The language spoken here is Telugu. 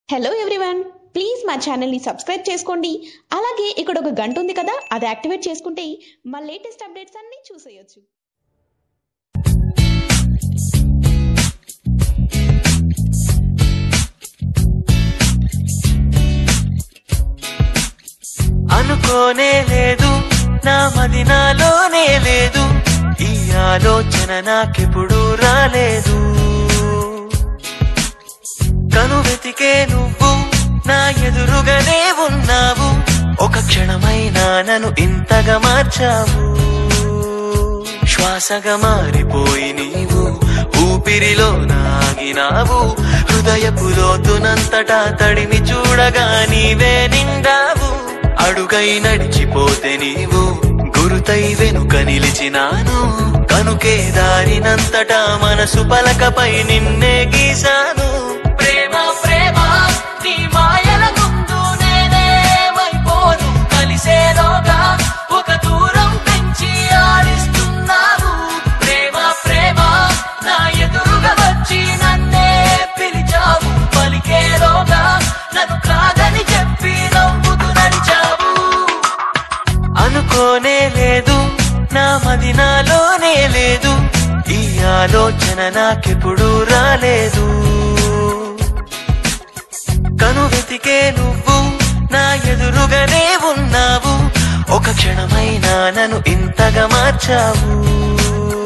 హలో ఎవ్రీవన్ ప్లీజ్ మా ఛానల్ని సబ్స్క్రైబ్ చేసుకోండి అలాగే ఇక్కడ ఒక గంట ఉంది కదా అది యాక్టివేట్ చేసుకుంటే మా లేటెస్ట్ అప్డేట్స్ అన్నీ చూసేయొచ్చు అనుకోనే లేదు నా మది నాలోనే లేదు ఈ ఆలోచన నాకెప్పుడు రాలేదు కను వెతికే నువ్వు నా ఎదురుగానే ఉన్నావు ఒక క్షణమైనా నన్ను ఇంతగా మార్చావు శ్వాసగా మారిపోయి నీవు ఊపిరిలో నాగినావు హృదయపు లోతునంతటా తడిమి చూడగా నీవే నిండావు అడుగై నడిచిపోతే నీవు గురుతై వెనుక నిలిచినాను కనుకే దారినంతటా మనసు పలకపై నిన్నే గీశాను ప్రేమ ప్రేమ నీ మాయల ముందు నేనేమైపోను కలిసేలోగా ఒక దూరం పెంచి ఆడిస్తున్నావు ప్రేమ ప్రేమ నా ఎదురుగా వచ్చి నన్నే పిలిచావు పలికేలోగా నన్ను కాదని చెప్పి నవ్వుతూ నడిచావు అనుకోనే లేదు నా మది నాలోనే లేదు ఈ ఆలోచన నాకెప్పుడు రాలేదు కను వెతికే నువ్వు నా ఎదురుగానే ఉన్నావు ఒక క్షణమైనా నన్ను ఇంతగా మార్చావు